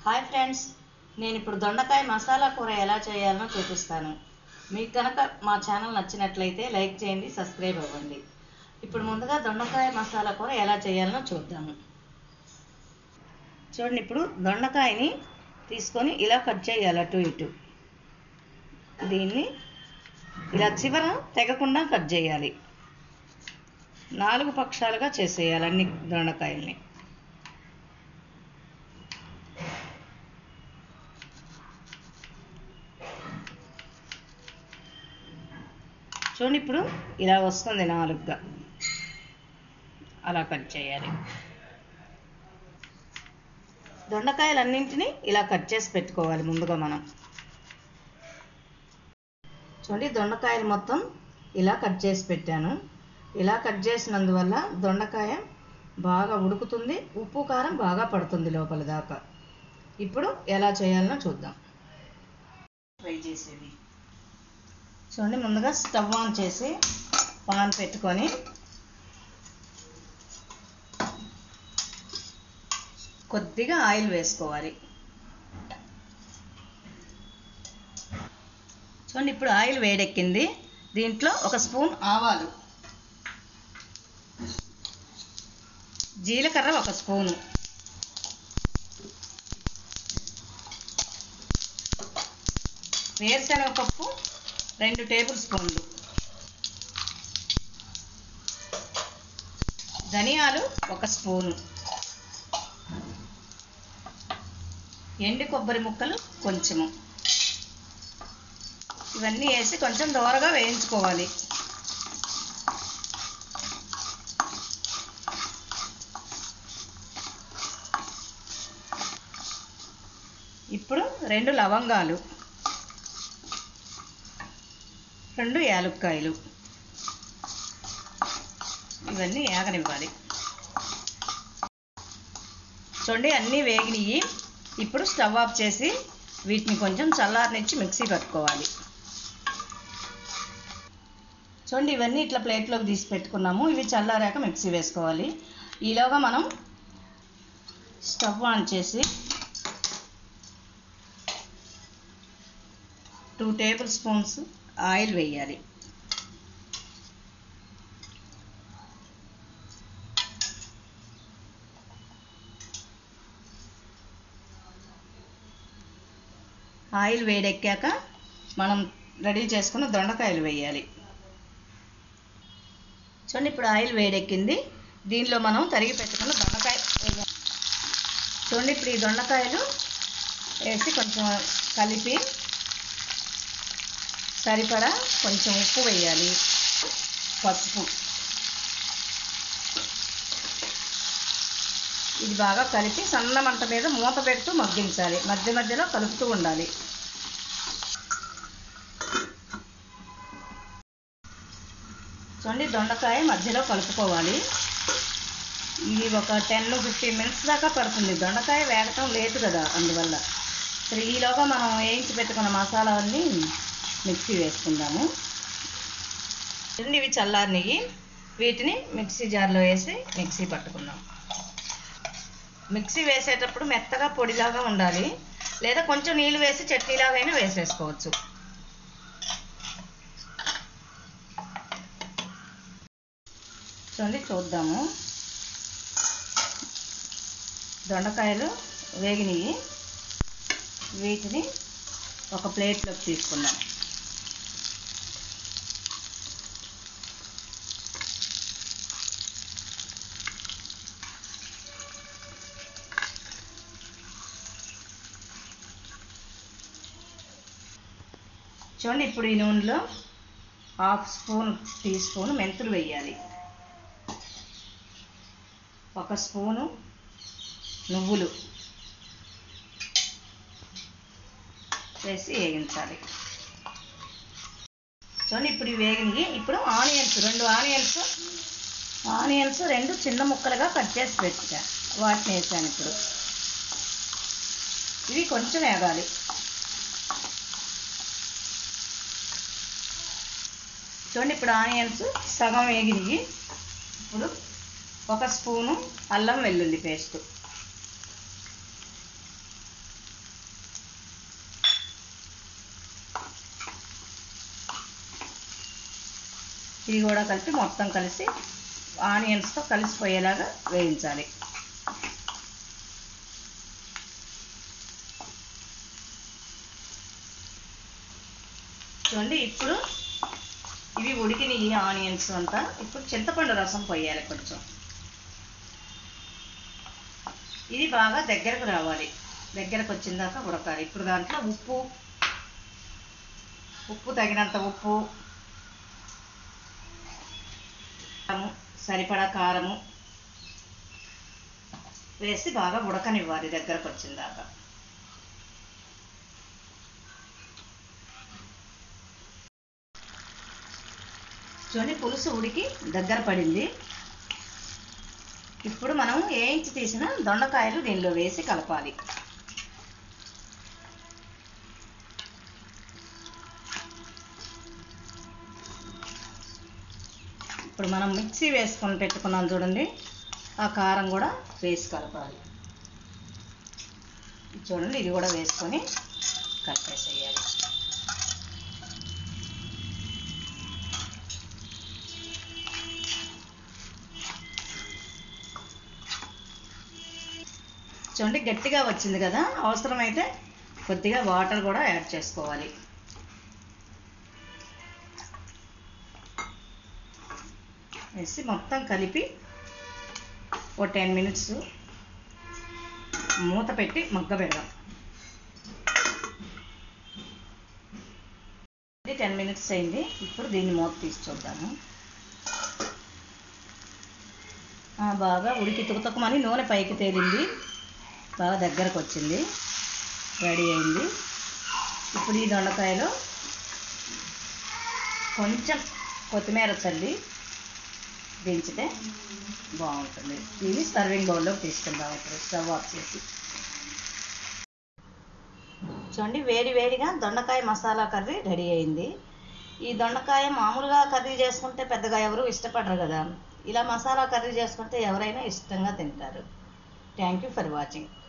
hi friends నేను ఇప్పుడు దొండకాయ మసాలా కూర ఎలా చేయాలో చూపిస్తాను మీకు కనుక మా ఛానల్ నచ్చినట్లయితే లైక్ చేయండి సబ్స్క్రైబ్ అవ్వండి ఇప్పుడు ముందుగా దొండకాయ మసాలా కూర ఎలా చేయాలో చూద్దాము చూడండి ఇప్పుడు దొండకాయని తీసుకొని ఇలా కట్ చేయాలి అటు ఇటు దీన్ని ఇలా చివర తెగకుండా కట్ చేయాలి నాలుగు పక్షాలుగా చేసేయాలి అన్ని దొండకాయల్ని చూడండి ఇప్పుడు ఇలా వస్తుంది నాలుగుగా అలా కట్ చేయాలి దొండకాయలన్నింటినీ ఇలా కట్ చేసి పెట్టుకోవాలి ముందుగా మనం చూడండి దొండకాయలు మొత్తం ఇలా కట్ చేసి పెట్టాను ఇలా కట్ చేసినందువల్ల దొండకాయ బాగా ఉడుకుతుంది ఉప్పు కారం బాగా పడుతుంది లోపల దాకా ఇప్పుడు ఎలా చేయాలనో చూద్దాం ఫ్రై చేసేది చూడండి ముందుగా స్టవ్ ఆన్ చేసి పాన్ పెట్టుకొని కొద్దిగా ఆయిల్ వేసుకోవాలి చూడండి ఇప్పుడు ఆయిల్ వేడెక్కింది దీంట్లో ఒక స్పూన్ ఆవాలు జీలకర్ర ఒక స్పూను వేరుశనగపప్పు రెండు టేబుల్ స్పూన్లు ధనియాలు ఒక స్పూను ఎండు కొబ్బరి ముక్కలు కొంచెము ఇవన్నీ వేసి కొంచెం దోరగా వేయించుకోవాలి ఇప్పుడు రెండు లవంగాలు రెండు యాలుక్కాయలు ఇవన్నీ ఏగనివ్వాలి చూడండి అన్నీ వేగినాయి ఇప్పుడు స్టవ్ ఆఫ్ చేసి వీటిని కొంచెం చల్లారనిచ్చి మిక్సీ పట్టుకోవాలి చూడండి ఇవన్నీ ఇట్లా ప్లేట్లోకి తీసి పెట్టుకున్నాము ఇవి చల్లారాక మిక్సీ వేసుకోవాలి ఈలోగా మనం స్టవ్ ఆన్ చేసి టూ టేబుల్ స్పూన్స్ ఆయిల్ వేయాలి ఆయిల్ వేడెక్కాక మనం రెడీ చేసుకున్న దొండకాయలు వేయాలి చూడండి ఇప్పుడు ఆయిల్ వేడెక్కింది దీనిలో మనం తరిగి పెట్టుకున్న దొండకాయ వేయాలి చూడండి ఇప్పుడు ఈ దొండకాయలు వేసి కొంచెం కలిపి సరిపడా కొంచెం ఉప్పు వేయాలి పసుపు ఇది బాగా కలిపి సన్న మంట మీద మూత పెడుతూ మగ్గించాలి మధ్య మధ్యలో కలుపుతూ ఉండాలి చూడండి దొండకాయ మధ్యలో కలుపుకోవాలి ఇది ఒక టెన్ ఫిఫ్టీన్ మినిట్స్ దాకా పడుతుంది దొండకాయ వేగటం లేటు కదా అందువల్ల సరే ఈలోగా మనం వేయించి పెట్టుకున్న మసాలాన్ని మిక్సీ వేసుకుందాము ఇవి చల్లారినవి వీటిని మిక్సీ జార్లో వేసి మిక్సీ పట్టుకుందాం మిక్సీ వేసేటప్పుడు మెత్తగా పొడిలాగా ఉండాలి లేదా కొంచెం నీళ్ళు వేసి చట్నీలాగా అయినా వేసేసుకోవచ్చు చూడండి చూద్దాము దొండకాయలు వేగినవి వీటిని ఒక ప్లేట్లోకి తీసుకుందాం చూడండి ఇప్పుడు ఈ నూనెలో హాఫ్ స్పూన్ టీ స్పూన్ మెంతులు వేయాలి ఒక స్పూను నువ్వులు వేసి వేగించాలి చూడండి ఇప్పుడు ఇవి వేగినవి ఇప్పుడు ఆనియన్స్ రెండు ఆనియన్స్ ఆనియన్స్ రెండు చిన్న ముక్కలుగా కట్ చేసి పెట్టా వాటిని వేసాను ఇప్పుడు ఇవి కొంచెం వేగాలి చూడండి ఇప్పుడు ఆనియన్స్ సగం వేగినవి ఇప్పుడు ఒక స్పూను అల్లం వెల్లుల్లి పేస్ట్ ఇది కూడా కలిపి మొత్తం కలిసి ఆనియన్స్తో కలిసిపోయేలాగా వేయించాలి చూడండి ఇప్పుడు ఇవి ఉడికినాయి ఆనియన్స్ అంతా ఇప్పుడు చింతపండు రసం పోయాలి కొంచెం ఇది బాగా దగ్గరకు రావాలి దగ్గరకు వచ్చిన దాకా ఉడకాలి ఇప్పుడు దాంట్లో ఉప్పు ఉప్పు తగినంత ఉప్పు కారము, సరిపడా కారము వేసి బాగా ఉడకనివ్వాలి దగ్గరకు వచ్చిన దాకా చూడండి పులుసు ఉడికి దగ్గర పడింది ఇప్పుడు మనం వేయించి తీసిన దొండకాయలు దీనిలో వేసి కలపాలి ఇప్పుడు మనం మిక్సీ వేసుకొని పెట్టుకున్నాం చూడండి ఆ కారం కూడా వేసి కలపాలి చూడండి ఇది కూడా వేసుకొని కలిపేసేయాలి చూడండి గట్టిగా వచ్చింది కదా అవసరమైతే కొద్దిగా వాటర్ కూడా యాడ్ చేసుకోవాలి వేసి మొత్తం కలిపి ఓ టెన్ మినిట్స్ మూత పెట్టి మగ్గ పెడదాం ఇది టెన్ మినిట్స్ అయింది ఇప్పుడు దీన్ని మూత తీసి చూద్దాము ఆ, బాగా ఉడికి తుకుతుకమని నూనె పైకి తేలింది బాగా దగ్గరకు వచ్చింది రెడీ అయింది ఇప్పుడు ఈ దొండకాయలో కొంచెం కొత్తిమీర చల్లి దించితే బాగుంటుంది ఇది సర్వింగ్ బౌల్లోకి తీసుకుందాం ఇప్పుడు స్టవ్ ఆఫ్ చేసి చూడండి వేడి వేడిగా దొండకాయ మసాలా కర్రీ రెడీ అయింది ఈ దొండకాయ మామూలుగా కర్రీ చేసుకుంటే పెద్దగా ఎవరు ఇష్టపడరు కదా ఇలా మసాలా కర్రీ చేసుకుంటే ఎవరైనా ఇష్టంగా తింటారు థ్యాంక్ యూ ఫర్ వాచింగ్